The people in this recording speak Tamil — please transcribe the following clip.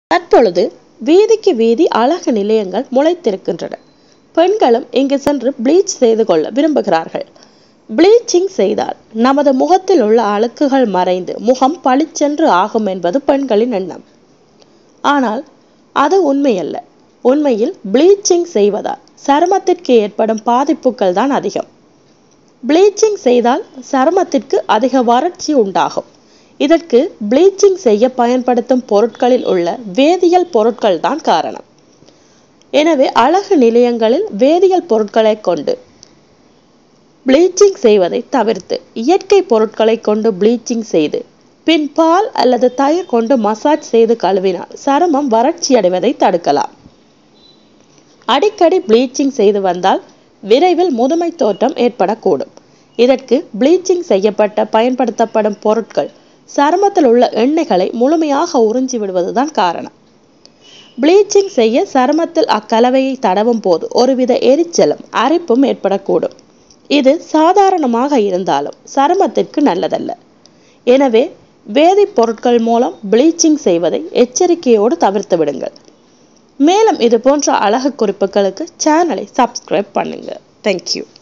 தற்பொழுது வீதிக்கு வீதி அழகு நிலையங்கள் முளைத்திருக்கின்றன பெண்களும் இங்கு சென்று ப்ளீச் செய்து கொள்ள விரும்புகிறார்கள் ப்ளீச்சிங் செய்தால் நமது முகத்தில் உள்ள அழுக்குகள் மறைந்து முகம் பளிச்சென்று ஆகும் என்பது பெண்களின் எண்ணம் ஆனால் அது உண்மையல்ல உண்மையில் ப்ளீச்சிங் செய்வதால் சருமத்திற்கு ஏற்படும் பாதிப்புகள் தான் அதிகம் ப்ளீச்சிங் செய்தால் சருமத்திற்கு அதிக வறட்சி உண்டாகும் இதற்கு ப்ளீச்சிங் செய்ய பயன்படுத்தும் பொருட்களில் உள்ள வேதியியல் பொருட்கள் தான் காரணம் எனவே அழகு நிலையங்களில் வேதியியல் பொருட்களை கொண்டு ப்ளீச்சிங் செய்வதை தவிர்த்து இயற்கை பொருட்களை கொண்டு ப்ளீச்சிங் செய்து பின் பால் அல்லது தயிர் கொண்டு மசாஜ் செய்து கழுவினால் சருமம் வறட்சி அடைவதை தடுக்கலாம் அடிக்கடி ப்ளீச்சிங் செய்து வந்தால் விரைவில் முதுமை தோற்றம் ஏற்படக்கூடும் இதற்கு ப்ளீச்சிங் செய்யப்பட்ட பயன்படுத்தப்படும் பொருட்கள் சருமத்தில் உள்ள எண்ணெய்களை முழுமையாக உறிஞ்சி விடுவதுதான் காரணம் ப்ளீச்சிங் செய்ய சருமத்தில் அக்கலவையை தடவும் போது ஒருவித எரிச்சலும் அரிப்பும் ஏற்படக்கூடும் இது சாதாரணமாக இருந்தாலும் சருமத்திற்கு நல்லதல்ல எனவே வேதிப்பொருட்கள் மூலம் ப்ளீச்சிங் செய்வதை எச்சரிக்கையோடு தவிர்த்து விடுங்கள் மேலும் இது போன்ற அழகு குறிப்புகளுக்கு சேனலை சப்ஸ்கிரைப் பண்ணுங்க தேங்க்யூ